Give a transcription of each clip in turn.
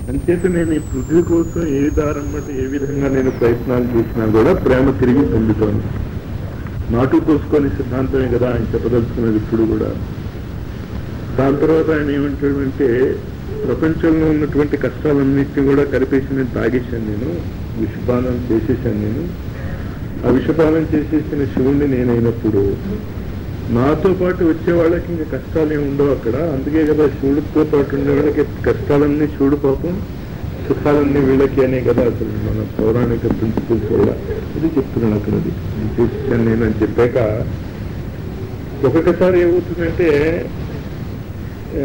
అంచేత నేను ఈ పృథ్వీ కోసం ఏ దారం బట్టి ఏ విధంగా నేను ప్రయత్నాలు చేసినా కూడా ప్రేమ తిరిగి పొందుతోంది నాటు కోసుకొని సిద్ధాంతమే కదా ఆయన చెప్పదలుచుకున్నది ఇప్పుడు కూడా దాని తర్వాత ఆయన ఏమంటాడంటే ప్రపంచంలో ఉన్నటువంటి కష్టాలన్నింటినీ కూడా కలిపేసి నేను తాగేశాను నేను విషపానం చేసేసాను నేను ఆ విషపానం చేసేసిన శివుణ్ణి నేనైనప్పుడు నాతో పాటు వచ్చే వాళ్ళకి ఇంకా కష్టాలు ఏమి ఉండవు అక్కడ అందుకే కదా శివుడితో పాటు ఉండే వాళ్ళకి కష్టాలన్నీ శివుడు పాపం సుఖాలన్నీ వీళ్ళకి అనే కదా అసలు మన పౌరాణిక ప్రిన్సిపల్స్ వల్ల ఇది చెప్తున్నాను అక్కడ అది నేను చేసేసాను నేను అని చెప్పాక ఒక్కొక్కసారి ఏమవుతుందంటే ఆ,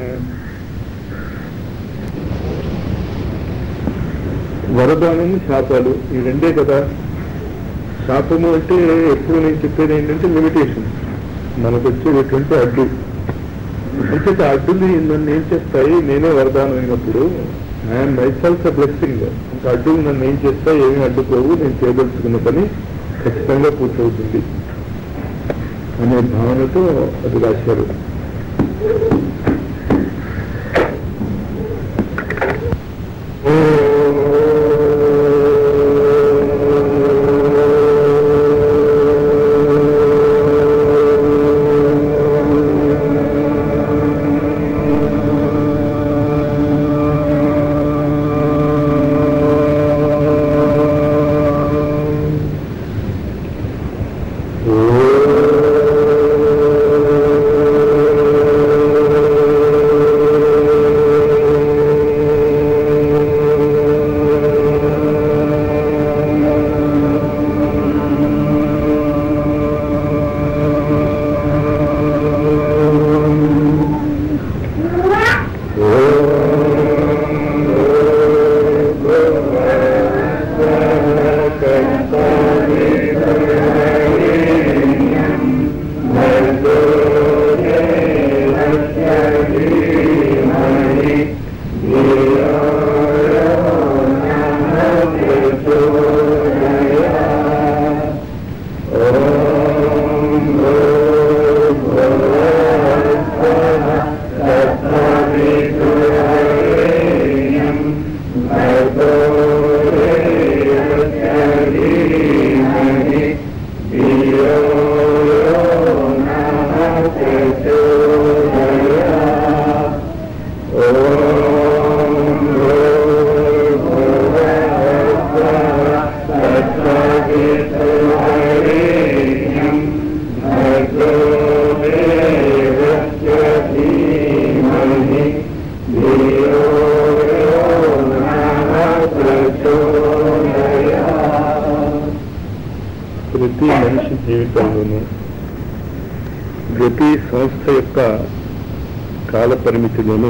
వరదానము శాపాలు ఈ రెండే కదా శాపము అంటే ఎప్పుడు నేను చెప్పేది ఏంటంటే లిమిటేషన్ మనకు వచ్చేటటువంటి అడ్డు అంచేత అడ్డులు నన్ను ఏం చేస్తాయి నేనే వరదానం అయినప్పుడు ఐఎమ్ మైసెల్ఫ్ బ్లెస్సింగ్ ఇంకా అడ్డులు నన్ను ఏం చేస్తాయి ఏమి అడ్డుకోవు నేను చేయదలుచుకున్న పని ఖచ్చితంగా పూర్తవుతుంది అనే భావనతో అది రాశారు ప్రతి మనిషి జీవితంలోనూ ప్రతి సంస్థ యొక్క కాల పరిమితిలోనూ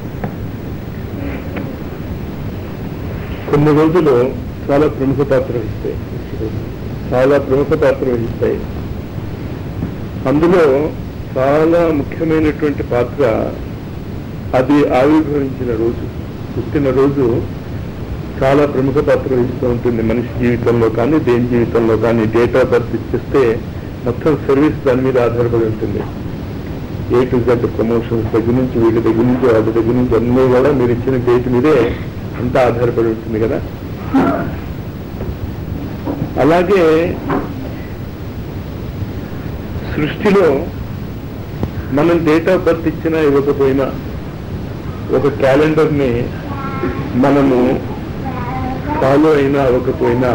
కొన్ని రోజులు చాలా ప్రముఖ పాత్ర వహిస్తాయి చాలా ప్రముఖ పాత్ర వహిస్తాయి అందులో చాలా ముఖ్యమైనటువంటి పాత్ర అది ఆవిర్భవించిన రోజు పుట్టిన రోజు చాలా ప్రముఖ పాత్ర వహిస్తూ ఉంటుంది మనిషి జీవితంలో కానీ దేని జీవితంలో కానీ డేట్ ఆఫ్ బర్త్ ఇచ్చేస్తే మొత్తం సర్వీస్ దాని మీద ఆధారపడి ఉంటుంది ఏ టు జెడ్ ప్రమోషన్స్ దగ్గర నుంచి వీటి దగ్గర నుంచి వాళ్ళ దగ్గర నుంచి అన్నీ కూడా మీరు ఇచ్చిన డేట్ మీదే అంతా ఆధారపడి ఉంటుంది కదా అలాగే సృష్టిలో మనం డేట్ ఆఫ్ బర్త్ ఇచ్చినా ఇవ్వకపోయినా ఒక క్యాలెండర్ని మనము ఫాలో అయినా అవ్వకపోయినా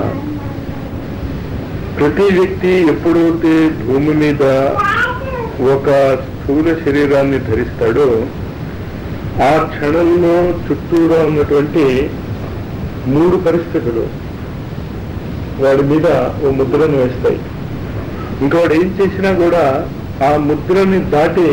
ప్రతి వ్యక్తి ఎప్పుడైతే భూమి మీద ఒక స్థూల శరీరాన్ని ధరిస్తాడో ఆ క్షణంలో చుట్టూరా ఉన్నటువంటి మూడు పరిస్థితులు వాడి మీద ఓ ముద్రను వేస్తాయి ఇంకా వాడు ఏం చేసినా కూడా ఆ ముద్రని దాటి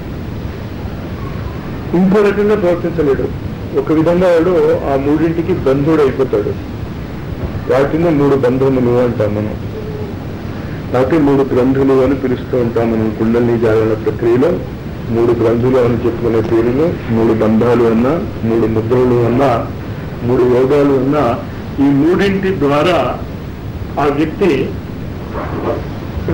ఇంకో రకంగా ప్రవర్తించలేడు ఒక విధంగా వాడు ఆ మూడింటికి బంధువుడు అయిపోతాడు వాటిని మూడు బంధువులు అంటాం మనం లేకపోతే మూడు గ్రంథులు అని పిలుస్తూ ఉంటాం మనం కుండలి జాగరణ ప్రక్రియలో మూడు గ్రంథులు అని చెప్పుకునే పేరులు మూడు బంధాలు అన్నా మూడు ముద్రలు అన్నా మూడు యోగాలు అన్నా ఈ మూడింటి ద్వారా ఆ వ్యక్తి ఆ,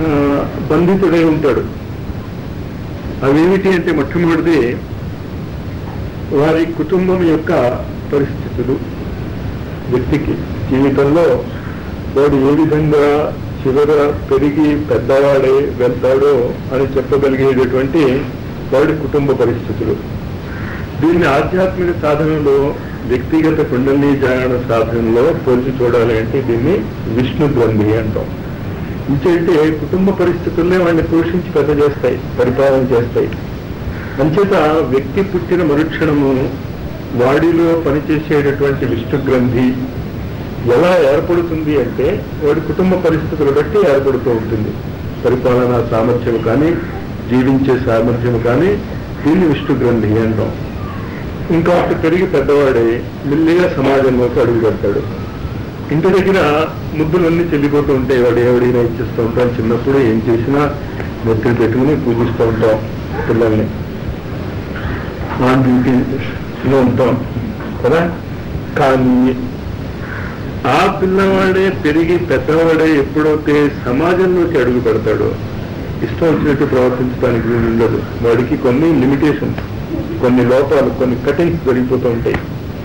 బంధితుడై ఉంటాడు అవేమిటి అంటే మొట్టమొదటిది వారి కుటుంబం యొక్క పరిస్థితులు వ్యక్తికి జీవితంలో వాడు ఏ విధంగా చివర పెరిగి పెద్దవాడే వెళ్తాడో అని చెప్పగలిగేటటువంటి వాడి కుటుంబ పరిస్థితులు దీన్ని ఆధ్యాత్మిక సాధనలో వ్యక్తిగత కుండలి జాగరణ సాధనలో పోల్చి చూడాలి అంటే దీన్ని విష్ణు గ్రంథి అంటాం ఇంకేంటే కుటుంబ పరిస్థితుల్నే వాడిని పోషించి పెద్ద చేస్తాయి పరిపాలన చేస్తాయి అంచేత వ్యక్తి పుట్టిన మరుక్షణము వాడిలో పనిచేసేటటువంటి విష్ణు గ్రంథి ఎలా ఏర్పడుతుంది అంటే వాడి కుటుంబ పరిస్థితులు బట్టి ఏర్పడుతూ ఉంటుంది పరిపాలనా సామర్థ్యం కానీ జీవించే సామర్థ్యం కానీ దీన్ని విష్ణు గ్రంథి అంటాం ఇంకా అటు పెరిగి పెద్దవాడే మెల్లిగా సమాజంలోకి అడుగు పెడతాడు ఇంటి దగ్గర ముద్దులన్నీ చెల్లిపోతూ ఉంటాయి వాడు ఎవడైనా ఇచ్చేస్తూ ఉంటాం చిన్నప్పుడు ఏం చేసినా నెత్తిని పెట్టుకుని పూజిస్తూ ఉంటాం పిల్లల్ని ఆన్ డ్యూటీలో ఉంటాం కదా కానీ ఆ పిల్లవాడే పెరిగి పెద్దవాడే ఎప్పుడైతే సమాజంలోకి అడుగు పెడతాడో ఇష్టం వచ్చినట్టు ప్రవర్తించడానికి వీలు ఉండదు వాడికి కొన్ని లిమిటేషన్స్ కొన్ని లోపాలు కొన్ని కటింగ్స్ జరిగిపోతూ ఉంటాయి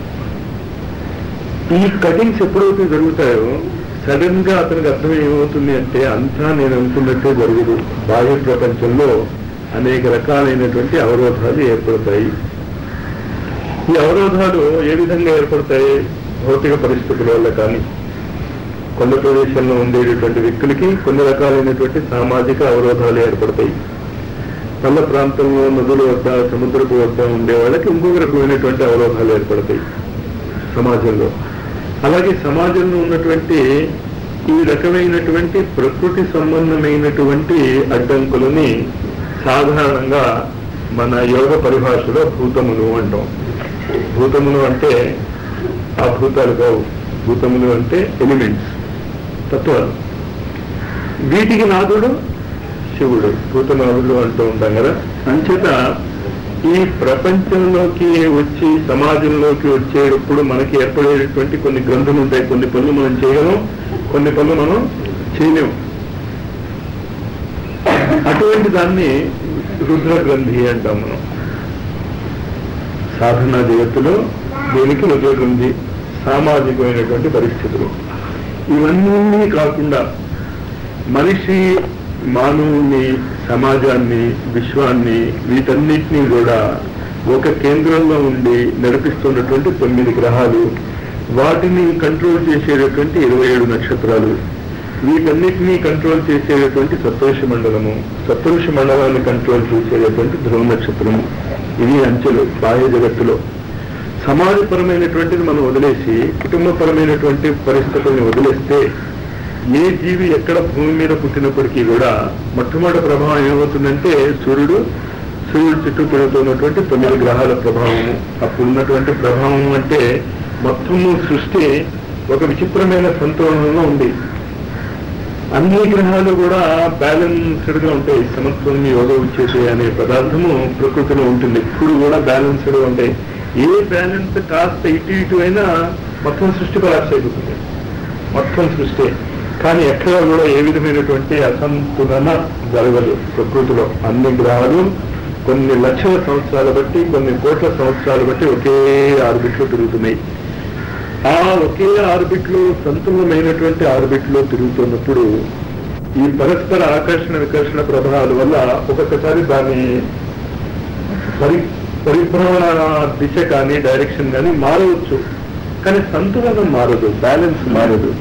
ఈ కటింగ్స్ ఎప్పుడైతే జరుగుతాయో సడన్ గా అతనికి అర్థం ఏమవుతుంది అంటే అంతా నేను అనుకున్నట్టే జరగదు బాహ్య ప్రపంచంలో అనేక రకాలైనటువంటి అవరోధాలు ఏర్పడతాయి ఈ అవరోధాలు ఏ విధంగా ఏర్పడతాయి భౌతిక పరిస్థితుల వల్ల కానీ కొండ ప్రదేశంలో ఉండేటటువంటి వ్యక్తులకి కొన్ని రకాలైనటువంటి సామాజిక అవరోధాలు ఏర్పడతాయి పల్ల ప్రాంతంలో నదుల వద్ద సముద్రపు వద్ద ఉండే వాళ్ళకి ఇంకొక రకమైనటువంటి అవరోధాలు ఏర్పడతాయి సమాజంలో అలాగే సమాజంలో ఉన్నటువంటి ఈ రకమైనటువంటి ప్రకృతి సంబంధమైనటువంటి అడ్డంకులని సాధారణంగా మన యోగ పరిభాషలో భూతములు అంటాం భూతములు అంటే ఆ భూతాలు కావు భూతములు అంటే ఎలిమెంట్స్ తత్వాలు వీటికి నాదుడు శివుడు భూతనాథుడు అంటూ ఉంటాం కదా అంచేత ఈ ప్రపంచంలోకి వచ్చి సమాజంలోకి వచ్చేటప్పుడు మనకి ఏర్పడేటటువంటి కొన్ని గ్రంథులు ఉంటాయి కొన్ని పనులు మనం చేయగలం కొన్ని పనులు మనం చేయలేము అటువంటి దాన్ని రుద్ర గ్రంథి అంటాం మనం సాధనా జగత్తులో దీనికి రుద్ర గ్రంథి సామాజికమైనటువంటి పరిస్థితులు ఇవన్నీ కాకుండా మనిషి మానవుని సమాజాన్ని విశ్వాన్ని వీటన్నిటినీ కూడా ఒక కేంద్రంలో ఉండి నడిపిస్తున్నటువంటి తొమ్మిది గ్రహాలు వాటిని కంట్రోల్ చేసేటటువంటి ఇరవై ఏడు నక్షత్రాలు వీటన్నిటినీ కంట్రోల్ చేసేటటువంటి సప్తఋషి మండలము సప్తఋషి మండలాన్ని కంట్రోల్ చేసేటటువంటి ధ్రువ నక్షత్రము ఇవి అంచెలు బాహ్య జగత్తులో సమాజపరమైనటువంటిది మనం వదిలేసి కుటుంబపరమైనటువంటి పరిస్థితుల్ని వదిలేస్తే ఏ జీవి ఎక్కడ భూమి మీద పుట్టినప్పటికీ కూడా మొట్టమొదటి ప్రభావం ఏమవుతుందంటే సూర్యుడు సూర్యుడు చుట్టూ తిరుగుతున్నటువంటి తొమ్మిది గ్రహాల ప్రభావము అప్పుడు ఉన్నటువంటి ప్రభావం అంటే మొత్తము సృష్టి ఒక విచిత్రమైన సంతులనంలో ఉంది అన్ని గ్రహాలు కూడా బ్యాలెన్స్డ్ గా ఉంటాయి సమత్వం యోగ వచ్చేసి అనే పదార్థము ప్రకృతిలో ఉంటుంది ఇప్పుడు కూడా బ్యాలెన్స్డ్ గా ఉంటాయి ఏ బ్యాలెన్స్ కాస్త ఇటు ఇటు అయినా మొత్తం సృష్టి కొలాప్స్ అయిపోతుంది మొత్తం సృష్టి కానీ ఎక్కడ కూడా ఏ విధమైనటువంటి అసంతులన జరగదు ప్రకృతిలో అన్ని గ్రహాలు కొన్ని లక్షల సంవత్సరాల బట్టి కొన్ని కోట్ల సంవత్సరాలు బట్టి ఒకే ఆర్బిట్లో తిరుగుతున్నాయి ఆ ఒకే ఆర్బిట్లో సంతులమైనటువంటి ఆర్బిట్లో తిరుగుతున్నప్పుడు ఈ పరస్పర ఆకర్షణ వికర్షణ ప్రభావాల వల్ల ఒక్కొక్కసారి దాని పరి పరిభ్రమణ దిశ కానీ డైరెక్షన్ కానీ మారవచ్చు కానీ సంతులనం మారదు బ్యాలెన్స్ మారదు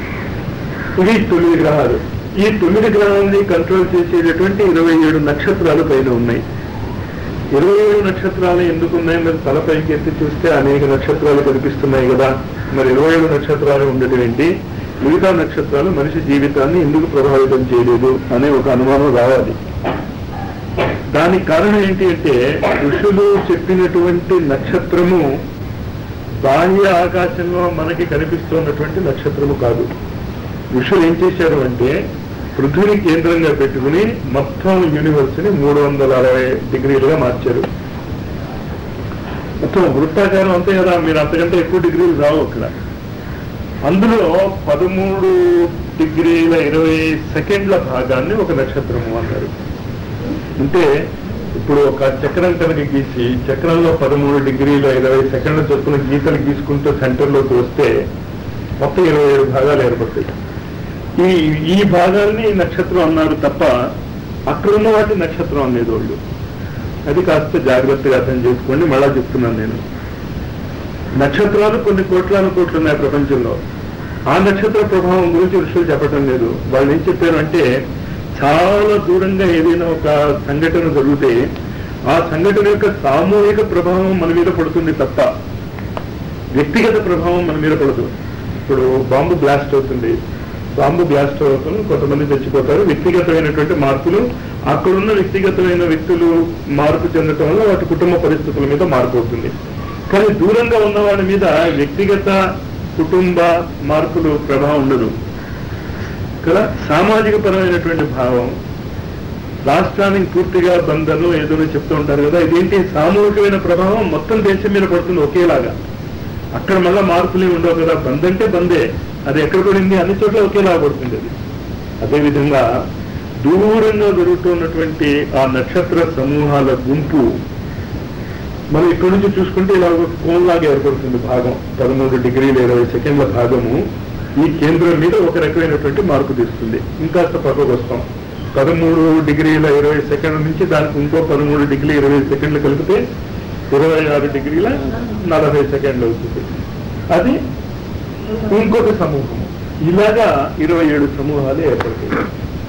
ఇవి తొమ్మిది గ్రహాలు ఈ తొమ్మిది గ్రహాలని కంట్రోల్ చేసేటటువంటి ఇరవై ఏడు నక్షత్రాలు పైన ఉన్నాయి ఇరవై ఏడు నక్షత్రాలు ఎందుకు ఉన్నాయి మరి తలపైకి ఎత్తి చూస్తే అనేక నక్షత్రాలు కనిపిస్తున్నాయి కదా మరి ఇరవై ఏడు నక్షత్రాలు ఉండటం ఏంటి మిగతా నక్షత్రాలు మనిషి జీవితాన్ని ఎందుకు ప్రభావితం చేయలేదు అనే ఒక అనుమానం రావాలి దానికి కారణం ఏంటి అంటే ఋషులు చెప్పినటువంటి నక్షత్రము బాహ్య ఆకాశంలో మనకి కనిపిస్తున్నటువంటి నక్షత్రము కాదు ఋషులు ఏం చేశారు అంటే పృథ్వీని కేంద్రంగా పెట్టుకుని మొత్తం యూనివర్స్ ని మూడు వందల అరవై డిగ్రీలుగా మార్చారు మొత్తం వృత్తాకారం అంతే కదా మీరు అంతకంటే ఎక్కువ డిగ్రీలు రావు అక్కడ అందులో పదమూడు డిగ్రీల ఇరవై సెకండ్ల భాగాన్ని ఒక నక్షత్రము అన్నారు అంటే ఇప్పుడు ఒక చక్రం కనుక గీసి చక్రంలో పదమూడు డిగ్రీల ఇరవై సెకండ్ల చొప్పున గీతలు గీసుకుంటూ సెంటర్లోకి వస్తే మొత్తం ఇరవై ఏడు భాగాలు ఏర్పడతాయి ఈ ఈ భాగాల్ని నక్షత్రం అన్నారు తప్ప అక్కడున్న వాటి నక్షత్రం అనేది వాళ్ళు అది కాస్త జాగ్రత్తగా అర్థం చేసుకోండి మళ్ళా చెప్తున్నాను నేను నక్షత్రాలు కొన్ని కోట్లాను కోట్లు ఉన్నాయి ప్రపంచంలో ఆ నక్షత్ర ప్రభావం గురించి ఋషులు చెప్పటం లేదు వాళ్ళు ఏం చెప్పారు అంటే చాలా దూరంగా ఏదైనా ఒక సంఘటన జరిగితే ఆ సంఘటన యొక్క సామూహిక ప్రభావం మన మీద పడుతుంది తప్ప వ్యక్తిగత ప్రభావం మన మీద పడదు ఇప్పుడు బాంబు బ్లాస్ట్ అవుతుంది బాంబు బ్లాస్ట్ అవుతుంది కొంతమంది చచ్చిపోతారు వ్యక్తిగతమైనటువంటి మార్పులు అక్కడున్న వ్యక్తిగతమైన వ్యక్తులు మార్పు చెందటం వల్ల వాటి కుటుంబ పరిస్థితుల మీద మార్పు అవుతుంది కానీ దూరంగా ఉన్న వాడి మీద వ్యక్తిగత కుటుంబ మార్పులు ప్రభావం ఉండదు కదా సామాజిక పరమైనటువంటి భావం రాష్ట్రానికి పూర్తిగా బంధను ఏదో చెప్తూ ఉంటారు కదా ఇదేంటి సామూహికమైన ప్రభావం మొత్తం దేశం మీద పడుతుంది ఒకేలాగా అక్కడ మళ్ళా మార్పులు ఏమి ఉండవు కదా బంద్ అంటే బందే అది ఎక్కడ పడింది అన్ని చోట్ల ఒకేలా పడుతుంది అది అదేవిధంగా దూరంగా జరుగుతున్నటువంటి ఆ నక్షత్ర సమూహాల గుంపు మనం ఇక్కడ నుంచి చూసుకుంటే ఇలా ఒక కోన్లాగా ఏర్పడుతుంది భాగం పదమూడు డిగ్రీల ఇరవై సెకండ్ల భాగము ఈ కేంద్రం మీద ఒక రకమైనటువంటి మార్పు తీస్తుంది ఇంకాస్త పక్కకు వస్తాం పదమూడు డిగ్రీల ఇరవై సెకండ్ల నుంచి దానికి ఇంకో పదమూడు డిగ్రీ ఇరవై సెకండ్లు కలిపితే ఇరవై ఆరు డిగ్రీల నలభై సెకండ్లు అవుతుంది అది ఇంకొక సమూహం ఇలాగా ఇరవై ఏడు సమూహాలు ఏర్పడతాయి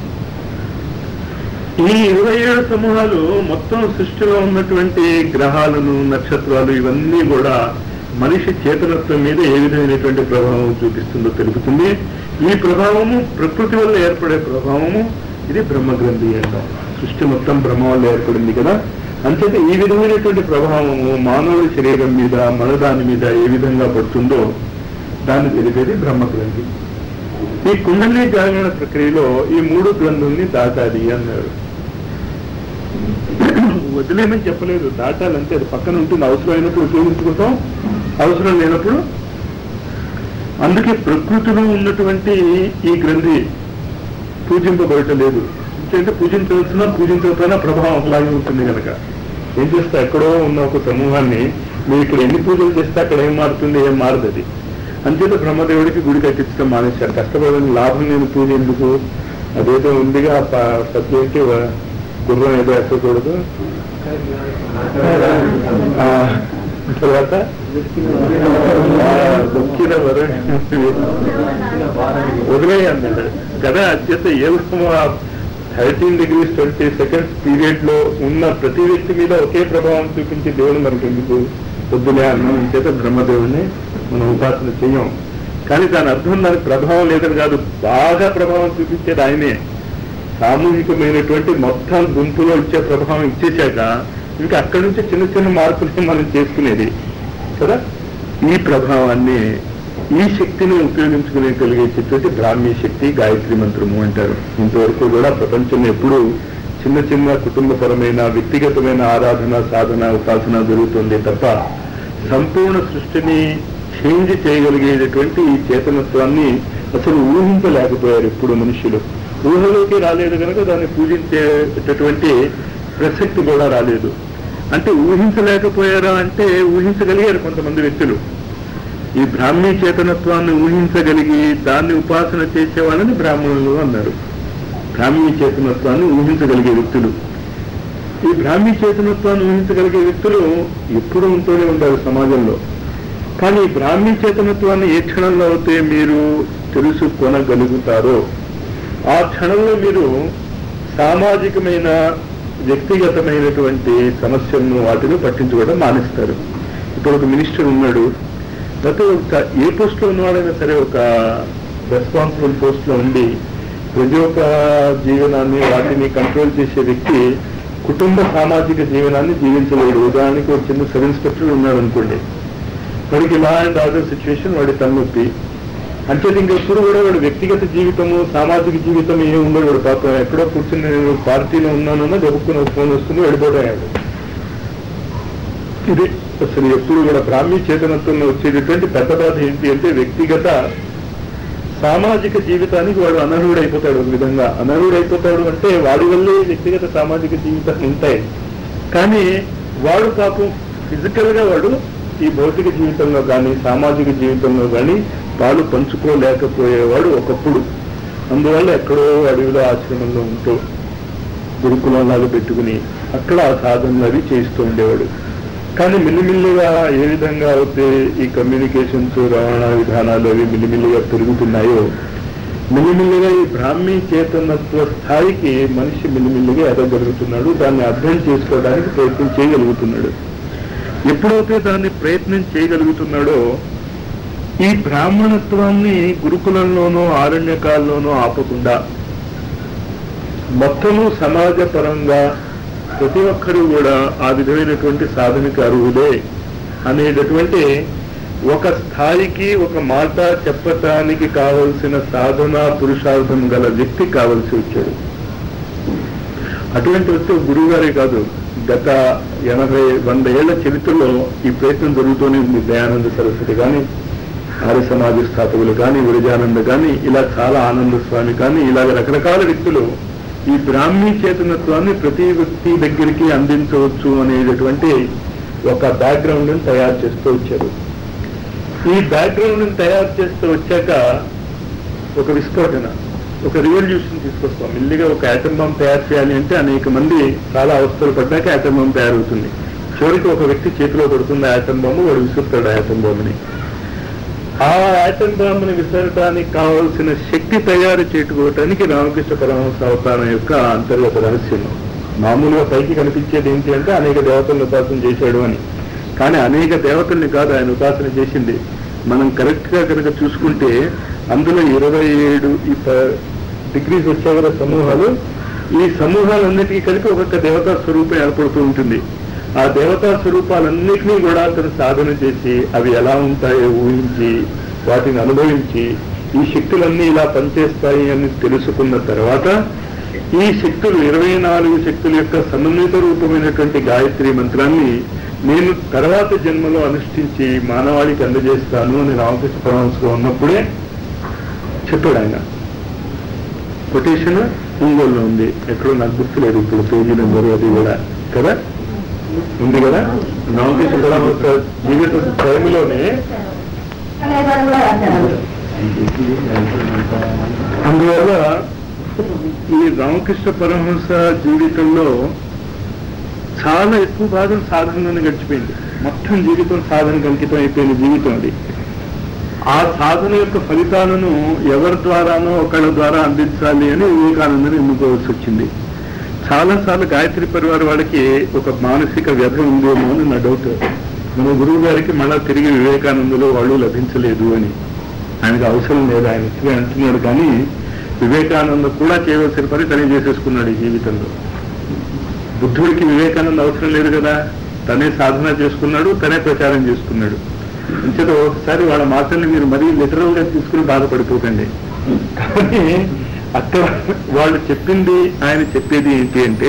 ఈ ఇరవై ఏడు సమూహాలు మొత్తం సృష్టిలో ఉన్నటువంటి గ్రహాలను నక్షత్రాలు ఇవన్నీ కూడా మనిషి చేతనత్వం మీద ఏ విధమైనటువంటి ప్రభావం చూపిస్తుందో తెలుపుతుంది ఈ ప్రభావము ప్రకృతి వల్ల ఏర్పడే ప్రభావము ఇది బ్రహ్మగ్రంథి అంటాం సృష్టి మొత్తం బ్రహ్మ వల్ల ఏర్పడింది కదా అంచేత ఈ విధమైనటువంటి ప్రభావము మానవుడి శరీరం మీద మన దాని మీద ఏ విధంగా పడుతుందో దాన్ని తెలిపేది బ్రహ్మగ్రంథి ఈ కుండలి జాగరణ ప్రక్రియలో ఈ మూడు గ్రంథుల్ని దాటాలి అన్నారు వదిలేమని చెప్పలేదు దాటాలంటే అది పక్కన ఉంటుంది అవసరమైనప్పుడు ఉపయోగించుకుంటాం అవసరం లేనప్పుడు అందుకే ప్రకృతిలో ఉన్నటువంటి ఈ గ్రంథి పూజింపబడటం లేదు ఎందుకంటే పూజించవలసిన పూజించకపోయినా ప్రభావం అలాగే ఉంటుంది కనుక ఏం చేస్తా ఎక్కడో ఉన్న ఒక సమూహాన్ని మీరు ఇక్కడ ఎన్ని పూజలు చేస్తే అక్కడ ఏం మారుతుంది ఏం మారదు అది అంచేత బ్రహ్మదేవుడికి గుడి కట్టించడం మానేశారు కష్టపడిన లాభం నేను పూజ ఎందుకు అదేదో ఉందిగా ప- పద్యం ఏంటి వ- గుర్రం ఏదో ఎక్కకూడదు ఆ, తర్వాత ఆ, దొక్కిన వరం వదిలేయన్నాడు కదా అత్యంత ఏ thirteen degrees twenty seconds period లో ఉన్న ప్రతి వ్యక్తి మీద ఒకే ప్రభావం చూపించి దేవుడు మనకి ఎందుకు పొద్దులే అన్నం చేత బ్రహ్మదేవుడిని మనం ఉపాసన చెయ్యం కానీ దాని అర్థం దానికి ప్రభావం లేదని కాదు బాగా ప్రభావం చూపించేది ఆయనే సామూహికమైనటువంటి మొత్తం గుంపులో ఇచ్చే ప్రభావం ఇచ్చేశాక ఇంకా అక్కడి నుంచి చిన్న చిన్న మార్పులు మనం చేసుకునేది కదా ఈ ప్రభావాన్ని ఈ శక్తిని ఉపయోగించుకునే కలిగేటటువంటి బ్రాహ్మీ శక్తి గాయత్రి మంత్రము అంటారు ఇంతవరకు కూడా ప్రపంచంలో ఎప్పుడు చిన్న చిన్న కుటుంబపరమైన వ్యక్తిగతమైన ఆరాధన సాధన ఉపాసన జరుగుతుంది తప్ప సంపూర్ణ సృష్టిని చేంజ్ చేయగలిగేటటువంటి ఈ చేతనత్వాన్ని అసలు ఊహించలేకపోయారు ఇప్పుడు మనుషులు ఊహలోకి రాలేదు కనుక దాన్ని పూజించేటటువంటి ప్రసక్తి కూడా రాలేదు అంటే ఊహించలేకపోయారా అంటే ఊహించగలిగారు కొంతమంది వ్యక్తులు ఈ బ్రాహ్మీ చేతనత్వాన్ని ఊహించగలిగి దాన్ని ఉపాసన చేసే వాళ్ళని బ్రాహ్మణులు అన్నారు బ్రాహ్మీ చేతనత్వాన్ని ఊహించగలిగే వ్యక్తులు ఈ బ్రాహ్మీ చేతనత్వాన్ని ఊహించగలిగే వ్యక్తులు ఎప్పుడూ ఉంటూనే ఉంటారు సమాజంలో కానీ ఈ బ్రాహ్మీ చేతనత్వాన్ని ఏ క్షణంలో అయితే మీరు తెలుసుకొనగలుగుతారో ఆ క్షణంలో మీరు సామాజికమైన వ్యక్తిగతమైనటువంటి సమస్యలను వాటిని పట్టించుకోవడం మానేస్తారు ఇప్పుడు ఒక మినిస్టర్ ఉన్నాడు లేకపోతే ఒక ఏ పోస్ట్ లో ఉన్నవాడైనా సరే ఒక రెస్పాన్సిబుల్ పోస్ట్ లో ఉండి ప్రతి ఒక్క జీవనాన్ని వాటిని కంట్రోల్ చేసే వ్యక్తి కుటుంబ సామాజిక జీవనాన్ని జీవించలేడు ఉదాహరణకి ఒక చిన్న సబ్ ఇన్స్పెక్టర్ ఉన్నాడు అనుకోండి వాడికి లా అండ్ ఆర్డర్ సిచ్యువేషన్ వాడి తలనొప్పి అంటే ఇంకెప్పుడు కూడా వాడు వ్యక్తిగత జీవితము సామాజిక జీవితం ఏమి ఉండదు వాడు పాపం ఎక్కడో కూర్చుని నేను పార్టీలో ఉన్నానన్నా గబుక్కుని ఒక ఫోన్ వస్తుంది వెళ్ళిపోతాడు ఇది అసలు ఎప్పుడు కూడా బ్రాహ్మీ చేతనత్వంలో వచ్చేటటువంటి పెద్ద బాధ ఏంటి అంటే వ్యక్తిగత సామాజిక జీవితానికి వాడు అనర్హుడైపోతాడు ఒక విధంగా అనర్హుడైపోతాడు అంటే వాడి వల్లే వ్యక్తిగత సామాజిక జీవితాలు ఉంటాయి కానీ వాడు పాపం ఫిజికల్ గా వాడు ఈ భౌతిక జీవితంలో కానీ సామాజిక జీవితంలో కానీ పాలు పంచుకోలేకపోయేవాడు ఒకప్పుడు అందువల్ల ఎక్కడో అడవిలో ఆశ్రమంలో ఉంటూ గురుకులంలాగా పెట్టుకుని అక్కడ ఆ సాధనలు అవి చేస్తూ ఉండేవాడు కానీ మిల్లిమిల్లిగా ఏ విధంగా అయితే ఈ కమ్యూనికేషన్స్ రవాణా విధానాలు అవి మిల్లిమిల్లిగా పెరుగుతున్నాయో మిల్లిమిల్లిగా ఈ బ్రాహ్మీ చేతనత్వ స్థాయికి మనిషి మిల్లిమిల్లిగా ఎదగలుగుతున్నాడు దాన్ని అర్థం చేసుకోవడానికి ప్రయత్నం చేయగలుగుతున్నాడు ఎప్పుడైతే దాన్ని ప్రయత్నం చేయగలుగుతున్నాడో ఈ బ్రాహ్మణత్వాన్ని గురుకులంలోనూ ఆరణ్యకాల్లోనూ ఆపకుండా మొత్తము సమాజపరంగా ప్రతి ఒక్కరూ కూడా ఆ విధమైనటువంటి సాధనకి అర్హులే అనేటటువంటి ఒక స్థాయికి ఒక మాట చెప్పటానికి కావలసిన సాధన పురుషార్థం గల వ్యక్తి కావలసి వచ్చాడు అటువంటి వ్యక్తి ఒక గురువు గారే కాదు గత ఎనభై వంద ఏళ్ల చరిత్రలో ఈ ప్రయత్నం జరుగుతూనే ఉంది దయానంద సరస్వతి కానీ ఆర్య సమాజ స్థాపకులు కానీ విరజానంద కానీ ఇలా చాలా ఆనంద స్వామి కానీ ఇలాగ రకరకాల వ్యక్తులు ఈ బ్రాహ్మీ చేతనత్వాన్ని ప్రతి వ్యక్తి దగ్గరికి అందించవచ్చు అనేటటువంటి ఒక బ్యాక్గ్రౌండ్ తయారు చేస్తూ వచ్చారు ఈ బ్యాక్గ్రౌండ్ తయారు చేస్తూ వచ్చాక ఒక విస్ఫోటన ఒక రివల్యూషన్ తీసుకొస్తాం మెల్లిగా ఒక యాటమ్ బాంబ్ తయారు చేయాలి అంటే అనేక మంది చాలా అవస్థలు పడ్డాక యాటమ్ బాంబ్ తయారవుతుంది చివరికి ఒక వ్యక్తి చేతిలో పడుతుంది యాటమ్ బాంబు వాడు విసురుతాడు యాటమ్ బాంబుని ఆ యాటమ్ బాంబుని విసరటానికి కావలసిన శక్తి తయారు చేసుకోవటానికి రామకృష్ణ పరమహంస అవతారం యొక్క అంతర్గత రహస్యం మామూలుగా పైకి కనిపించేది ఏంటి అంటే అనేక దేవతలను ఉపాసన చేశాడు అని కానీ అనేక దేవతల్ని కాదు ఆయన ఉపాసన చేసింది మనం కరెక్ట్ గా కనుక చూసుకుంటే అందులో ఇరవై ఏడు ఈ డిగ్రీస్ వచ్చే గల సమూహాలు ఈ సమూహాలన్నిటికీ కలిపి ఒక్కొక్క దేవతా స్వరూపం ఏర్పడుతూ ఉంటుంది ఆ దేవతా స్వరూపాలన్నిటినీ కూడా అతను సాధన చేసి అవి ఎలా ఉంటాయో ఊహించి వాటిని అనుభవించి ఈ శక్తులన్నీ ఇలా పనిచేస్తాయి అని తెలుసుకున్న తర్వాత ఈ శక్తులు ఇరవై నాలుగు శక్తుల యొక్క సమన్విత రూపమైనటువంటి గాయత్రి మంత్రాన్ని నేను తర్వాత జన్మలో అనుష్ఠించి మానవాళికి అందజేస్తాను అని రామకృష్ణ పరమహంసలో ఉన్నప్పుడే చెప్పాడు ఆయన కొటేషన్ ఒంగోలులో ఉంది ఎక్కడో నాకు గుర్తులేదు ఇప్పుడు పేజీ నెంబర్ అది కూడా కదా ఉంది కదా రామకృష్ణ పరమహంస జీవిత టైంలోనే అందువల్ల ఈ రామకృష్ణ పరమహంస జీవితంలో చాలా ఎక్కువ భాగం సాధనలోనే గడిచిపోయింది మొత్తం జీవితం సాధనకు అంకితం అయిపోయిన జీవితం అది ఆ సాధన యొక్క ఫలితాలను ఎవరి ద్వారానో ఒకళ్ళ ద్వారా అందించాలి అని వివేకానందని ఎన్నుకోవాల్సి వచ్చింది చాలా సార్లు గాయత్రి పరివార వాళ్ళకి ఒక మానసిక వ్యధ ఉందేమో అని నా డౌట్ మన గురువు గారికి మళ్ళా తిరిగి వివేకానందులో వాళ్ళు లభించలేదు అని ఆయనకు అవసరం లేదు ఆయన ఇట్లా అంటున్నాడు కానీ వివేకానంద కూడా చేయవలసిన పని తనే చేసేసుకున్నాడు ఈ జీవితంలో బుద్ధుడికి వివేకానంద అవసరం లేదు కదా తనే సాధన చేసుకున్నాడు తనే ప్రచారం చేసుకున్నాడు అంచేత ఒకసారి వాళ్ళ మాటల్ని మీరు మరీ లిటరల్ గా తీసుకుని బాధపడిపోకండి కానీ అక్కడ వాళ్ళు చెప్పింది ఆయన చెప్పేది ఏంటి అంటే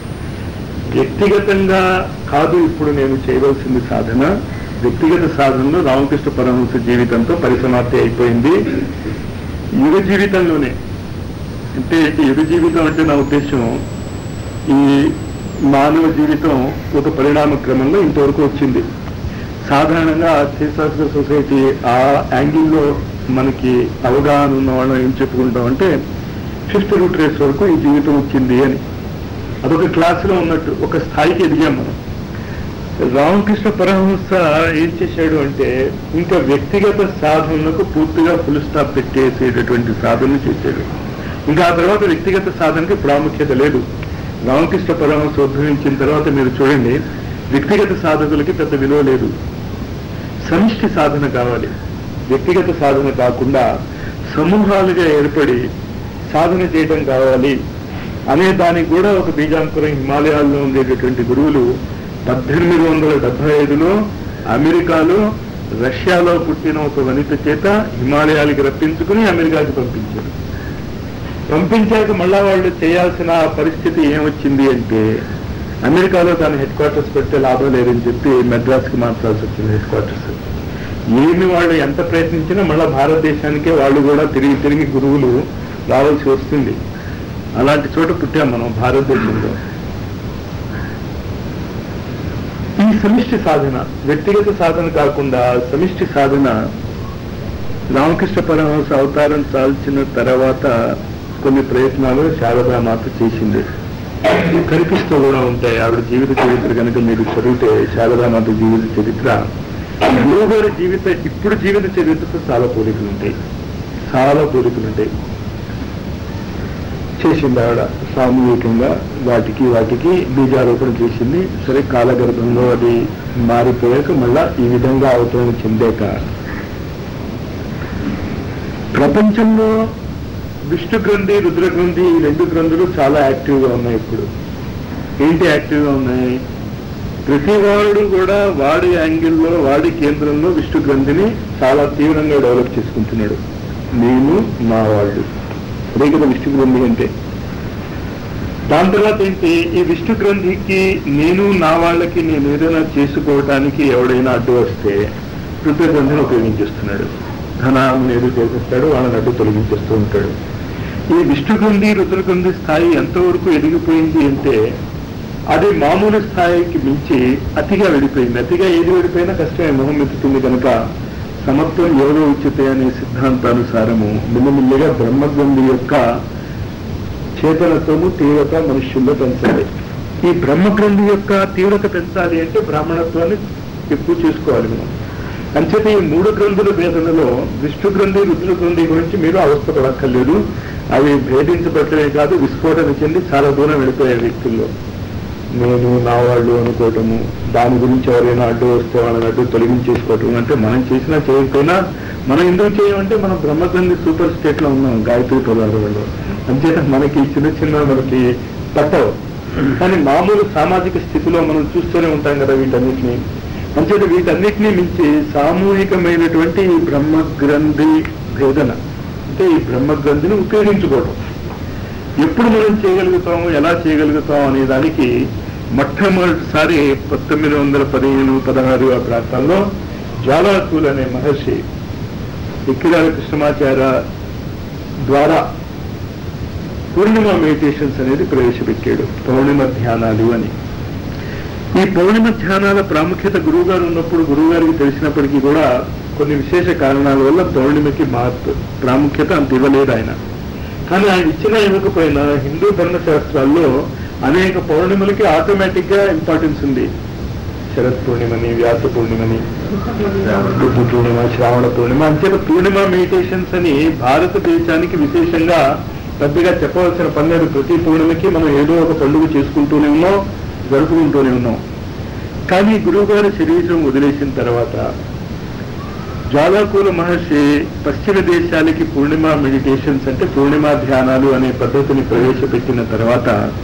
వ్యక్తిగతంగా కాదు ఇప్పుడు నేను చేయవలసింది సాధన వ్యక్తిగత సాధనలో రామకృష్ణ పరమహంస జీవితంతో పరిసమాప్తి అయిపోయింది యుగ జీవితంలోనే అంటే యుగ జీవితం అంటే నా ఉద్దేశం ఈ మానవ జీవితం ఒక పరిణామ క్రమంలో ఇంతవరకు వచ్చింది సాధారణంగా థియోసాఫికల్ సొసైటీ ఆ యాంగిల్లో మనకి అవగాహన ఉన్న వాళ్ళం ఏం చెప్పుకుంటాం అంటే ఫిఫ్త్ రూట్ రేస్ వరకు ఈ జీవితం వచ్చింది అని అదొక క్లాసులో ఉన్నట్టు ఒక స్థాయికి ఎదిగాం మనం రామకృష్ణ పరమహంస ఏం చేశాడు అంటే ఇంకా వ్యక్తిగత సాధనలకు పూర్తిగా ఫుల్ స్టాప్ పెట్టేసేటటువంటి సాధన చేశాడు ఇంకా ఆ తర్వాత వ్యక్తిగత సాధనకి ప్రాముఖ్యత లేదు రామకృష్ణ పరమహంస ఉద్భవించిన తర్వాత మీరు చూడండి వ్యక్తిగత సాధకులకి పెద్ద విలువ లేదు సమిష్టి సాధన కావాలి వ్యక్తిగత సాధన కాకుండా సమూహాలుగా ఏర్పడి సాధన చేయడం కావాలి అనే దానికి కూడా ఒక బీజాంకురం హిమాలయాల్లో ఉండేటటువంటి గురువులు పద్దెనిమిది వందల డెబ్బై ఐదులో అమెరికాలో రష్యాలో పుట్టిన ఒక వనిత చేత హిమాలయాలకి రప్పించుకుని అమెరికాకి పంపించారు పంపించాక మళ్ళా వాళ్ళు చేయాల్సిన పరిస్థితి ఏమొచ్చింది అంటే అమెరికాలో దాని హెడ్ క్వార్టర్స్ పెడితే లాభం లేదని చెప్పి మెడ్రాస్కి మార్చాల్సి వచ్చింది హెడ్ క్వార్టర్స్ ఏమి వాళ్ళు ఎంత ప్రయత్నించినా మళ్ళా భారతదేశానికే వాళ్ళు కూడా తిరిగి తిరిగి గురువులు రావాల్సి వస్తుంది అలాంటి చోట పుట్టాం మనం భారతదేశంలో సమిష్టి సాధన వ్యక్తిగత సాధన కాకుండా సమిష్టి సాధన రామకృష్ణ పరమహంస అవతారం చాల్చిన తర్వాత కొన్ని ప్రయత్నాలు శారదామాత చేసింది కనిపిస్తూ కూడా ఉంటాయి ఆవిడ జీవిత చరిత్ర కనుక మీరు చదివితే శారదామాత జీవిత చరిత్ర గురువు గారి జీవిత ఇప్పుడు జీవిత చరిత్రతో చాలా పోలికలు ఉంటాయి చాలా పోలికలు ఉంటాయి చేసింది ఆవిడ సామూహికంగా వాటికి వాటికి బీజారోపణ చేసింది సరే కాలగర్భంలో అది మారిపోయాక మళ్ళా ఈ విధంగా అవతరణ చెందాక ప్రపంచంలో విష్ణు గ్రంథి రుద్ర గ్రంథి ఈ రెండు గ్రంథులు చాలా యాక్టివ్గా ఉన్నాయి ఇప్పుడు ఏంటి యాక్టివ్గా ఉన్నాయి ప్రతి వాడు కూడా వాడి యాంగిల్లో వాడి కేంద్రంలో విష్ణు గ్రంథిని చాలా తీవ్రంగా డెవలప్ చేసుకుంటున్నాడు నేను మా వాళ్ళు అదే కదా విష్ణు గ్రంథి అంటే దాని తర్వాత ఏంటి ఈ విష్ణు గ్రంథికి నేను నా వాళ్ళకి నేను ఏదైనా చేసుకోవటానికి ఎవడైనా అడ్డు వస్తే రుద్ర గ్రంథిని ఉపయోగించేస్తున్నాడు ధనాన్ని ఏదో చేసేస్తాడు వాళ్ళని అడ్డు తొలగించేస్తూ ఉంటాడు ఈ విష్ణు గ్రంథి రుద్ర గ్రంథి స్థాయి ఎంతవరకు ఎదిగిపోయింది అంటే అది మామూలు స్థాయికి మించి అతిగా వెళ్ళిపోయింది అతిగా ఏది వెళ్ళిపోయినా కష్టమే మొహం ఎత్తుతుంది కనుక సమత్వం ఎవరో ఉచితే అనే సిద్ధాంతానుసారము మిల్లమిల్లిగా బ్రహ్మగ్రంథి యొక్క చేతనత్వము తీవ్రత మనుష్యుల్లో పెంచాలి ఈ బ్రహ్మగ్రంథి యొక్క తీవ్రత పెంచాలి అంటే బ్రాహ్మణత్వాన్ని ఎక్కువ చేసుకోవాలి మనం అంచేత ఈ మూడు గ్రంథుల భేదనలో విష్ణు గ్రంథి రుద్ర గ్రంథి గురించి మీరు అవస్థపడక్కర్లేదు అవి భేదించబట్టమే కాదు విస్ఫోటన చెంది చాలా దూరం వెళ్ళిపోయే వ్యక్తుల్లో నేను నా వాళ్ళు అనుకోవటము దాని గురించి ఎవరైనా అడ్డు వస్తే వాళ్ళని అడ్డు తొలగించేసుకోవటం అంటే మనం చేసినా చేయకపోయినా మనం ఎందుకు చేయమంటే మనం బ్రహ్మగ్రంథి సూపర్ స్టేట్ లో ఉన్నాం గాయత్రి పదార్థంలో అంచేత మనకి చిన్న చిన్న మనకి పట్టవు కానీ మామూలు సామాజిక స్థితిలో మనం చూస్తూనే ఉంటాం కదా వీటన్నిటిని అంచేత వీటన్నిటినీ మించి సామూహికమైనటువంటి ఈ బ్రహ్మగ్రంథి భేదన అంటే ఈ బ్రహ్మగ్రంథిని ఉపయోగించుకోవటం ఎప్పుడు మనం చేయగలుగుతాము ఎలా చేయగలుగుతాం అనే దానికి మొట్టమొదటిసారి పంతొమ్మిది వందల పదిహేను పదహారు ఆ ప్రాంతాల్లో జ్వాలాకూల్ అనే మహర్షి ఎక్కిరాల కృష్ణమాచార్య ద్వారా పూర్ణిమ మెడిటేషన్స్ అనేది ప్రవేశపెట్టాడు పౌర్ణిమ ధ్యానాలు అని ఈ పౌర్ణిమ ధ్యానాల ప్రాముఖ్యత గురువు గారు ఉన్నప్పుడు గురువు గారికి తెలిసినప్పటికీ కూడా కొన్ని విశేష కారణాల వల్ల పౌర్ణిమకి మార్పు ప్రాముఖ్యత అంత ఇవ్వలేదు ఆయన కానీ ఆయన ఇచ్చిన ఇవ్వకపోయినా హిందూ ధర్మశాస్త్రాల్లో అనేక పౌర్ణిమలకి ఆటోమేటిక్ గా ఇంపార్టెన్స్ ఉంది శరత్ పూర్ణిమని వ్యాస పూర్ణిమని బుద్ధ పూర్ణిమ శ్రావణ పూర్ణిమ అంచేత పూర్ణిమ మెడిటేషన్స్ అని భారతదేశానికి విశేషంగా పెద్దగా చెప్పవలసిన పని లేదు ప్రతి పూర్ణిమకి మనం ఏదో ఒక పండుగ చేసుకుంటూనే ఉన్నాం జరుపుకుంటూనే ఉన్నాం కానీ గురువు గారి శరీరం వదిలేసిన తర్వాత జ్వాలాకూల మహర్షి పశ్చిమ దేశాలకి పూర్ణిమ మెడిటేషన్స్ అంటే పూర్ణిమ ధ్యానాలు అనే పద్ధతిని ప్రవేశపెట్టిన తర్వాత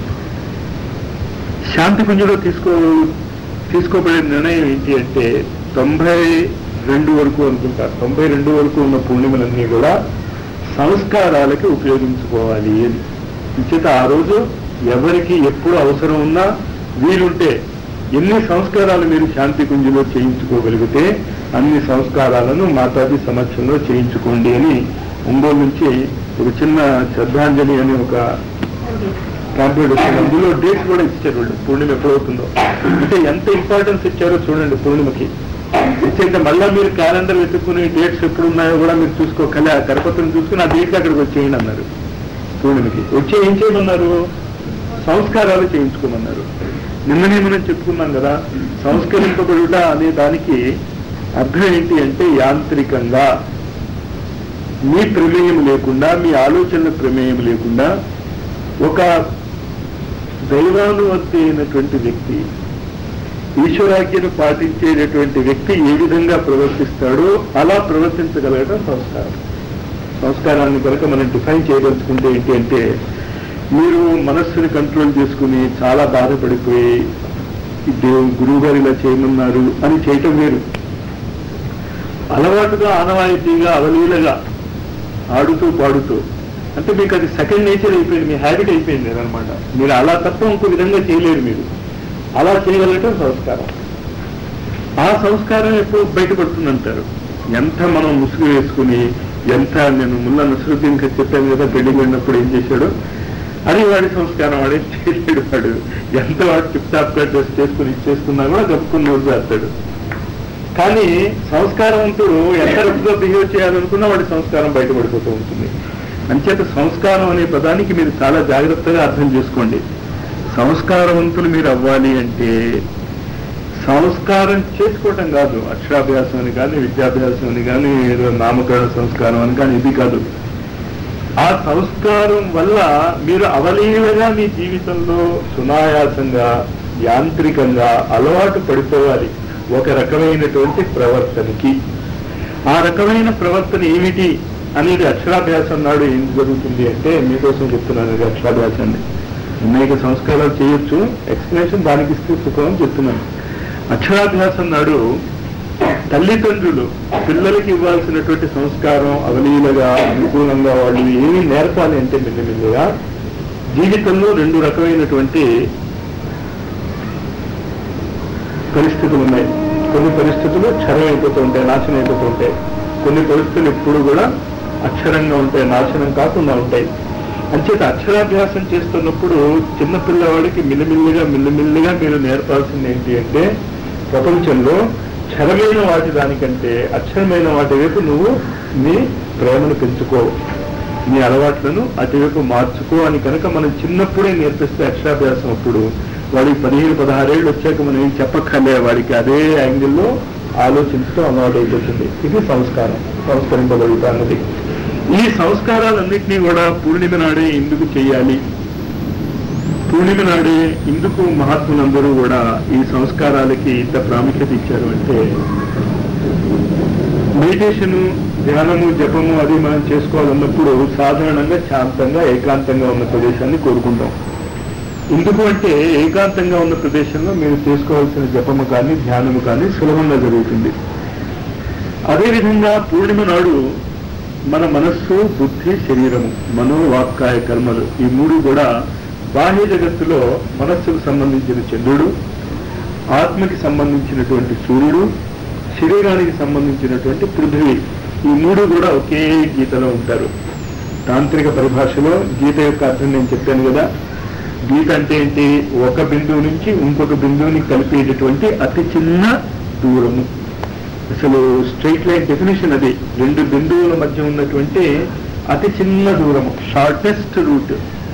శాంతి పుంజలో తీసుకో తీసుకోబడే నిర్ణయం ఏంటి అంటే తొంభై రెండు వరకు అనుకుంటా తొంభై రెండు వరకు ఉన్న పూర్ణిమలన్నీ కూడా సంస్కారాలకి ఉపయోగించుకోవాలి అని ఇచ్చేత ఆ రోజు ఎవరికి ఎప్పుడు అవసరం ఉన్నా వీలుంటే ఎన్ని సంస్కారాలు మీరు శాంతి కుంజిలో చేయించుకోగలిగితే అన్ని సంస్కారాలను మాతాజీ సమక్షంలో చేయించుకోండి అని ఒంగోలు నుంచి ఒక చిన్న శ్రద్ధాంజలి అని ఒక ప్యాంప్లెట్ వచ్చింది అందులో డేట్స్ కూడా ఇచ్చారు వాళ్ళు పూర్ణిమ ఎప్పుడవుతుందో అంటే ఎంత ఇంపార్టెన్స్ ఇచ్చారో చూడండి పూర్ణిమకి ఇచ్చేంటే మళ్ళా మీరు క్యాలెండర్ వెతుక్కుని డేట్స్ ఎప్పుడు ఉన్నాయో కూడా మీరు చూసుకోకలే ఆ కరపత్రం చూసుకుని ఆ డేట్స్ అక్కడికి వచ్చేయండి అన్నారు పూర్ణిమకి వచ్చి ఏం చేయమన్నారు సంస్కారాలు చేయించుకోమన్నారు నిన్ననే మనం చెప్పుకున్నాం కదా సంస్కరింపబడుట అనే దానికి అర్థం ఏంటి అంటే యాంత్రికంగా మీ ప్రమేయం లేకుండా మీ ఆలోచనల ప్రమేయం లేకుండా ఒక దైవానువర్తి అయినటువంటి వ్యక్తి ఈశ్వరాజ్ఞను పాటించేటటువంటి వ్యక్తి ఏ విధంగా ప్రవర్తిస్తాడో అలా ప్రవర్తించగలగడం సంస్కారం సంస్కారాన్ని కనుక మనం డిఫైన్ చేయదలుచుకుంటే ఏంటి అంటే మీరు మనస్సుని కంట్రోల్ చేసుకుని చాలా బాధపడిపోయి ఈ దేవు గురువు గారు ఇలా చేయమన్నారు అని చేయటం వేరు అలవాటుగా ఆనవాయితీగా అవలీలగా ఆడుతూ పాడుతూ అంటే మీకు అది సెకండ్ నేచర్ అయిపోయింది మీ హ్యాబిట్ అయిపోయింది అనమాట మీరు అలా తప్ప ఇంకో విధంగా చేయలేరు మీరు అలా చేయగలగటం సంస్కారం ఆ సంస్కారం ఎప్పుడు బయటపడుతుందంటారు ఎంత మనం ముసుగు వేసుకుని ఎంత నేను ముల్ల నసరుద్దీన్ గారు చెప్పాను కదా పెళ్లికి వెళ్ళినప్పుడు ఏం చేశాడు అది వాడి సంస్కారం వాడే చేయలేడు వాడు ఎంత వాడు టిప్ టాప్ గా డ్రెస్ చేసుకుని ఇచ్చేస్తున్నా కూడా కప్పుకుని రోజు చేస్తాడు కానీ సంస్కారవంతుడు ఎంత రఫ్గా బిహేవ్ చేయాలనుకున్నా వాడి సంస్కారం బయటపడిపోతూ ఉంటుంది అంచేత సంస్కారం అనే పదానికి మీరు చాలా జాగ్రత్తగా అర్థం చేసుకోండి సంస్కారవంతులు మీరు అవ్వాలి అంటే సంస్కారం చేసుకోవటం కాదు అక్షరాభ్యాసం అని కానీ విద్యాభ్యాసం అని కానీ ఏదో నామకరణ సంస్కారం అని కానీ ఇది కాదు ఆ సంస్కారం వల్ల మీరు అవలీలగా మీ జీవితంలో సునాయాసంగా యాంత్రికంగా అలవాటు పడిపోవాలి ఒక రకమైనటువంటి ప్రవర్తనకి ఆ రకమైన ప్రవర్తన ఏమిటి అనేది అక్షరాభ్యాసం నాడు ఏం జరుగుతుంది అంటే మీకోసం చెప్తున్నాను ఇది అక్షరాభ్యాసాన్ని అనేక సంస్కారాలు చేయొచ్చు ఎక్స్ప్లెనేషన్ దానికి ఇస్తే సుఖం అని చెప్తున్నాను అక్షరాభ్యాసం నాడు తల్లిదండ్రులు పిల్లలకి ఇవ్వాల్సినటువంటి సంస్కారం అవలీలగా అనుకూలంగా వాళ్ళు ఏమి నేర్పాలి అంటే మెల్లిమెల్లిగా జీవితంలో రెండు రకమైనటువంటి పరిస్థితులు ఉన్నాయి కొన్ని పరిస్థితులు క్షరం అయిపోతూ ఉంటాయి నాశనం అయిపోతూ ఉంటాయి కొన్ని పరిస్థితులు ఎప్పుడు కూడా అక్షరంగా ఉంటాయి నాశనం కాకుండా ఉంటాయి అంచేత అక్షరాభ్యాసం చేస్తున్నప్పుడు చిన్న పిల్లవాడికి మిల్లిమిల్లిగా మిల్లిమిల్లిగా మీరు నేర్పాల్సింది ఏంటి అంటే ప్రపంచంలో క్షరమైన వాటి దానికంటే అక్షరమైన వాటి వైపు నువ్వు నీ ప్రేమను పెంచుకో నీ అలవాట్లను అటువైపు మార్చుకో అని కనుక మనం చిన్నప్పుడే నేర్పిస్తే అక్షరాభ్యాసం అప్పుడు వాడికి పదిహేను పదహారేళ్ళు వచ్చాక మనం ఏం చెప్పక్కర్లే వాడికి అదే యాంగిల్లో ఆలోచించడం అలవాటు అయిపోతుంది ఇది సంస్కారం సంస్కరింపగలుగుతా అన్నది ఈ సంస్కారాలన్నింటినీ కూడా పూర్ణిమ నాడే ఎందుకు చేయాలి పూర్ణిమ నాడే ఎందుకు మహాత్ములందరూ కూడా ఈ సంస్కారాలకి ఇంత ప్రాముఖ్యత ఇచ్చారు అంటే మెడిటేషన్ ధ్యానము జపము అది మనం చేసుకోవాలన్నప్పుడు సాధారణంగా శాంతంగా ఏకాంతంగా ఉన్న ప్రదేశాన్ని కోరుకుంటాం ఎందుకు అంటే ఏకాంతంగా ఉన్న ప్రదేశంలో మీరు చేసుకోవాల్సిన జపము కానీ ధ్యానము కానీ సులభంగా జరుగుతుంది అదేవిధంగా పూర్ణిమ నాడు మన మనస్సు బుద్ధి శరీరము మనో వాక్కాయ కర్మలు ఈ మూడు కూడా బాహ్య జగత్తులో మనస్సుకు సంబంధించిన చంద్రుడు ఆత్మకి సంబంధించినటువంటి సూర్యుడు శరీరానికి సంబంధించినటువంటి పృథివీ ఈ మూడు కూడా ఒకే గీతలో ఉంటారు తాంత్రిక పరిభాషలో గీత యొక్క అర్థం నేను చెప్పాను కదా గీత అంటే ఏంటి ఒక బిందువు నుంచి ఇంకొక బిందువుని కలిపేటటువంటి అతి చిన్న దూరము అసలు స్ట్రైట్ లైన్ డెఫినేషన్ అది రెండు బిందువుల మధ్య ఉన్నటువంటి అతి చిన్న దూరము షార్టెస్ట్ రూట్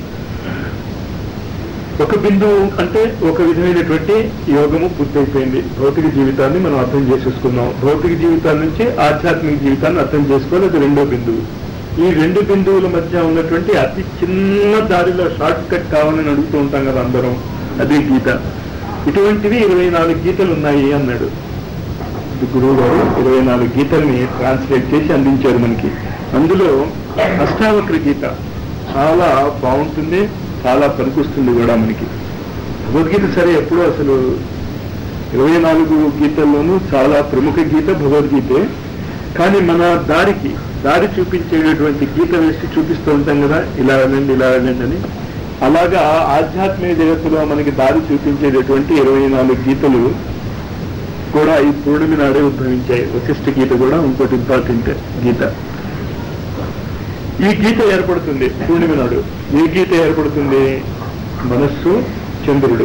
ఒక బిందువు అంటే ఒక విధమైనటువంటి యోగము పూర్తయిపోయింది భౌతిక జీవితాన్ని మనం అర్థం చేసేసుకున్నాం భౌతిక జీవితాల నుంచి ఆధ్యాత్మిక జీవితాన్ని అర్థం చేసుకోవాలి అది రెండో బిందువు ఈ రెండు బిందువుల మధ్య ఉన్నటువంటి అతి చిన్న దారిలో షార్ట్ కట్ కావాలని అడుగుతూ ఉంటాం కదా అందరం అదే గీత ఇటువంటివి ఇరవై నాలుగు గీతలు ఉన్నాయి అన్నాడు గురువు గారు ఇరవై నాలుగు గీతల్ని ట్రాన్స్లేట్ చేసి అందించారు మనకి అందులో అష్టావక్ర గీత చాలా బాగుంటుంది చాలా పనికొస్తుంది కూడా మనకి భగవద్గీత సరే ఎప్పుడూ అసలు ఇరవై నాలుగు గీతల్లోనూ చాలా ప్రముఖ గీత భగవద్గీతే కానీ మన దారికి దారి చూపించేటటువంటి గీత వేసి చూపిస్తూ ఉంటాం కదా ఇలా వెళ్ళండి ఇలా వెళ్ళండి అని అలాగా ఆధ్యాత్మిక జగత్తులో మనకి దారి చూపించేటటువంటి ఇరవై నాలుగు గీతలు కూడా ఈ పూర్ణిమ నాడే ఉద్భవించాయి వశిష్ఠ గీత కూడా ఇంకోటి ఇంపార్టెంట్ గీత ఈ గీత ఏర్పడుతుంది పూర్ణిమ నాడు ఏ గీత ఏర్పడుతుంది మనస్సు చంద్రుడు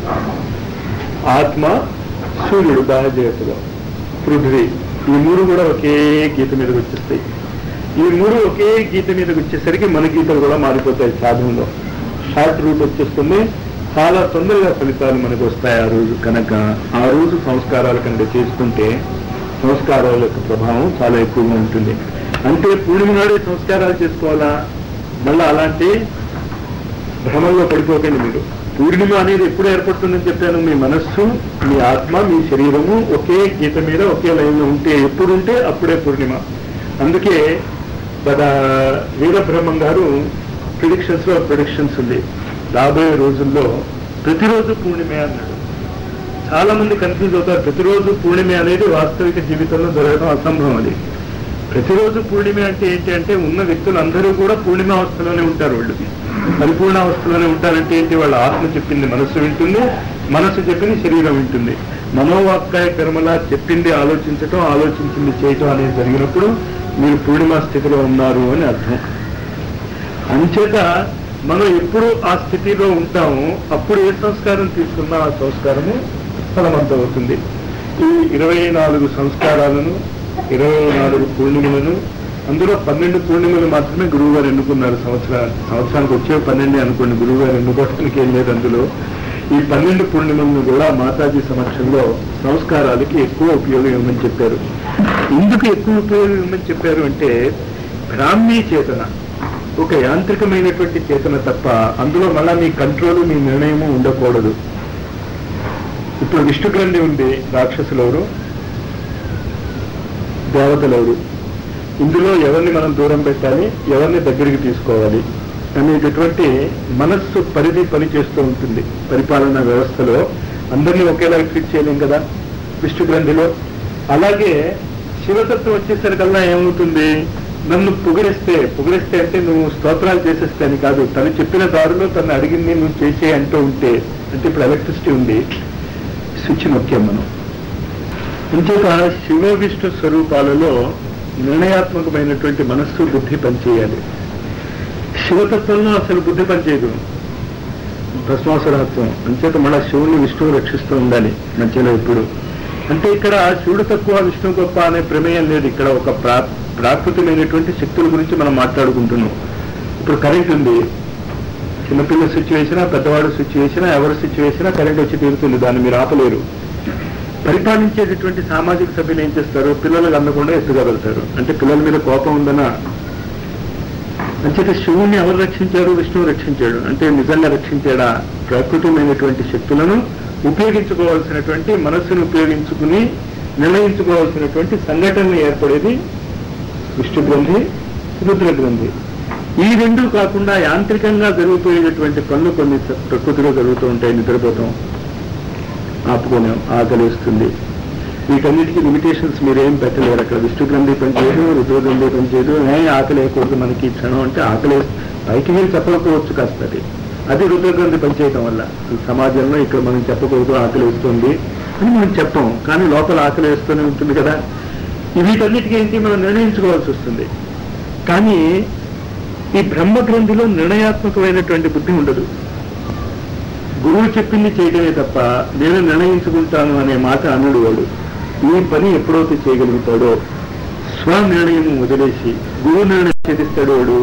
ఆత్మ సూర్యుడు బాహ్య జగత్తులో పృథ్వీ ఈ మూడు కూడా ఒకే గీత మీదకి వచ్చేస్తాయి ఈ మూడు ఒకే గీత మీదకి వచ్చేసరికి మన గీతలు కూడా మారిపోతాయి సాధనలో షార్ట్ రూట్ వచ్చేస్తుంది చాలా తొందరగా ఫలితాలు మనకు వస్తాయి ఆ రోజు కనుక ఆ రోజు సంస్కారాల కంటే చేసుకుంటే సంస్కారాల యొక్క ప్రభావం చాలా ఎక్కువగా ఉంటుంది అంటే పూర్ణిమ నాడే సంస్కారాలు చేసుకోవాలా మళ్ళీ అలాంటి భ్రమంలో పడిపోకండి మీరు పూర్ణిమ అనేది ఎప్పుడు ఏర్పడుతుందని చెప్పాను మీ మనస్సు మీ ఆత్మ మీ శరీరము ఒకే గీత మీద ఒకే లైన్లో ఉంటే ఎప్పుడు ఉంటే అప్పుడే పూర్ణిమ అందుకే మన వీరబ్రహ్మం గారు ప్రిడిక్షన్స్ లో ప్రిడిక్షన్స్ ఉంది రాబోయే రోజుల్లో ప్రతిరోజు పూర్ణిమే అన్నాడు చాలా మంది కన్ఫ్యూజ్ అవుతారు ప్రతిరోజు పూర్ణిమే అనేది వాస్తవిక జీవితంలో జరగడం అసంభవం అది ప్రతిరోజు పూర్ణిమ అంటే ఏంటి అంటే ఉన్న వ్యక్తులు అందరూ కూడా పూర్ణిమావస్థలోనే ఉంటారు వాళ్ళు పరిపూర్ణావస్థలోనే ఉంటారంటే ఏంటి వాళ్ళ ఆత్మ చెప్పింది మనస్సు వింటుంది మనస్సు చెప్పింది శరీరం వింటుంది మనోవాక్కాయ కర్మలా చెప్పింది ఆలోచించటం ఆలోచించింది చేయటం అనేది జరిగినప్పుడు మీరు పూర్ణిమా స్థితిలో ఉన్నారు అని అర్థం అంచేత మనం ఎప్పుడు ఆ స్థితిలో ఉంటామో అప్పుడు ఏ సంస్కారం తీసుకున్నా ఆ సంస్కారము ఫలవంతం అవుతుంది ఈ ఇరవై నాలుగు సంస్కారాలను ఇరవై నాలుగు పూర్ణిమలను అందులో పన్నెండు పూర్ణిమలు మాత్రమే గురువు గారు ఎన్నుకున్నారు సంవత్సర సంవత్సరానికి వచ్చే పన్నెండే అనుకోండి గురువు గారు ఎన్నుకోవడానికి ఏం లేదు అందులో ఈ పన్నెండు పూర్ణిమలను కూడా మాతాజీ సమక్షంలో సంస్కారాలకి ఎక్కువ ఉపయోగం ఇవ్వమని చెప్పారు ఎందుకు ఎక్కువ ఉపయోగం ఇవ్వమని చెప్పారు అంటే బ్రాహ్మీ చేతన ఒక యాంత్రికమైనటువంటి చేతన తప్ప అందులో మళ్ళా మీ కంట్రోల్ మీ నిర్ణయము ఉండకూడదు ఇప్పుడు విష్ణు గ్రంథి ఉంది రాక్షసులెవరు దేవతలెవరు ఇందులో ఎవరిని మనం దూరం పెట్టాలి ఎవరిని దగ్గరికి తీసుకోవాలి అనేటటువంటి మనస్సు పరిధి పనిచేస్తూ ఉంటుంది పరిపాలనా వ్యవస్థలో అందరినీ ఒకేలా ట్రీట్ చేయలేం కదా విష్ణు గ్రంథిలో అలాగే శివతత్వం వచ్చేసరికల్లా ఏమవుతుంది నన్ను పొగిడిస్తే పొగిడిస్తే అంటే నువ్వు స్తోత్రాలు చేసేస్తే అని కాదు తను చెప్పిన దారిలో తను అడిగింది నువ్వు చేసే అంటూ ఉంటే అంటే ఇప్పుడు ఎలక్ట్రిసిటీ ఉంది స్విచ్ నొక్కాం మనం ఇంకొక శివ విష్ణు స్వరూపాలలో నిర్ణయాత్మకమైనటువంటి మనస్సు బుద్ధి పనిచేయాలి శివతత్వంలో అసలు బుద్ధి పనిచేయదు భస్మాసురత్వం అంచేత మళ్ళా శివుని విష్ణువు రక్షిస్తూ ఉండాలి మధ్యలో ఇప్పుడు అంటే ఇక్కడ శివుడు తక్కువ విష్ణు గొప్ప అనే ప్రమేయం లేదు ఇక్కడ ఒక ప్రా ప్రాకృతమైనటువంటి శక్తుల గురించి మనం మాట్లాడుకుంటున్నాం ఇప్పుడు కరెంట్ ఉంది చిన్నపిల్ల స్విచ్ వేసినా పెద్దవాడు స్విచ్ వేసినా ఎవరు స్విచ్ వేసినా కరెంట్ వచ్చి తీరుతుంది దాన్ని మీరు ఆపలేరు పరిపాలించేటటువంటి సామాజిక సభ్యులు ఏం చేస్తారు పిల్లలకు అందకుండా ఎత్తుగలుగుతారు అంటే పిల్లల మీద కోపం ఉందనా అంచేత శివుణ్ణి ఎవరు రక్షించారు విష్ణువు రక్షించాడు అంటే నిజంగా రక్షించాడా ప్రకృతమైనటువంటి శక్తులను ఉపయోగించుకోవాల్సినటువంటి మనస్సును ఉపయోగించుకుని నిర్ణయించుకోవాల్సినటువంటి సంఘటనలు ఏర్పడేది విష్ణు గ్రంథి రుద్ర గ్రంథి ఈ రెండు కాకుండా యాంత్రికంగా జరిగిపోయేటటువంటి పనులు కొన్ని ప్రకృతిలో జరుగుతూ ఉంటాయి నిద్రపోతాం ఆపుకోలేం ఆకలిస్తుంది వీటన్నిటికీ లిమిటేషన్స్ మీరేం పెట్టలేరు అక్కడ విష్ణు గ్రంథి పనిచేయదు రుద్ర గ్రంథి పనిచేయదు ఏ ఆకలి వేయకూడదు మనకి ఈ క్షణం అంటే ఆకలి పైకి వెళ్ళి చెప్పకపోవచ్చు కాస్త అది అది రుద్ర గ్రంథి పనిచేయటం వల్ల ఈ సమాజంలో ఇక్కడ మనం చెప్పకూడదు ఆకలి వేస్తుంది అని మనం చెప్పం కానీ లోపల ఆకలి వేస్తూనే ఉంటుంది కదా ఈ వీటన్నిటికీ ఏంటి మనం నిర్ణయించుకోవాల్సి వస్తుంది కానీ ఈ బ్రహ్మ గ్రంథిలో నిర్ణయాత్మకమైనటువంటి బుద్ధి ఉండదు గురువు చెప్పింది చేయడమే తప్ప నేను నిర్ణయించుకుంటాను అనే మాట అనుడు వాడు ఈ పని ఎప్పుడైతే చేయగలుగుతాడో స్వనిర్ణయం వదిలేసి గురువు నిర్ణయం చేస్తాడు వాడు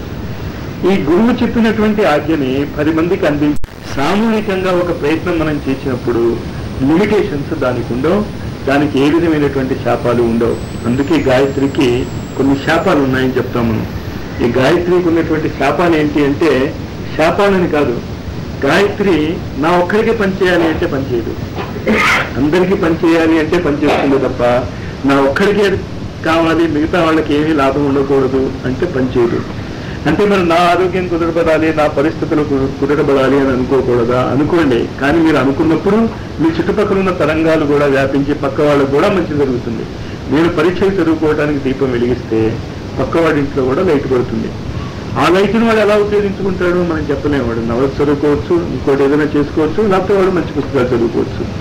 ఈ గురువు చెప్పినటువంటి ఆజ్ఞని పది మందికి అందించి సామూహికంగా ఒక ప్రయత్నం మనం చేసినప్పుడు లిమిటేషన్స్ దానికి ఉండవు దానికి ఏ విధమైనటువంటి శాపాలు ఉండవు అందుకే గాయత్రికి కొన్ని శాపాలు ఉన్నాయని చెప్తాం మనం ఈ గాయత్రికి ఉన్నటువంటి శాపాలు ఏంటి అంటే శాపాలని కాదు గాయత్రి నా ఒక్కడికే పనిచేయాలి అంటే పనిచేయదు అందరికీ పనిచేయాలి అంటే పనిచేస్తుంది తప్ప నా ఒక్కడికే కావాలి మిగతా వాళ్ళకి ఏమీ లాభం ఉండకూడదు అంటే పనిచేయదు అంటే మరి నా ఆరోగ్యం కుదరబడాలి నా పరిస్థితులు కు- కుదరబడాలి అని అనుకోకూడదా అనుకోండి కానీ మీరు అనుకున్నప్పుడు మీ చుట్టుపక్కల ఉన్న తరంగాలు కూడా వ్యాపించి పక్క వాళ్ళకు కూడా మంచి జరుగుతుంది నేను పరీక్షలు చదువుకోవడానికి దీపం వెలిగిస్తే పక్కవాడి ఇంట్లో కూడా లైట్ పడుతుంది ఆ లైట్ని వాడు ఎలా ఉపయోగించుకుంటాడు మనం చెప్పలేము వాడు నవల చదువుకోవచ్చు ఇంకోటి ఏదైనా చేసుకోవచ్చు లేకపోతే వాడు మంచి పుస్తకాలు చదువుకోవచ్చు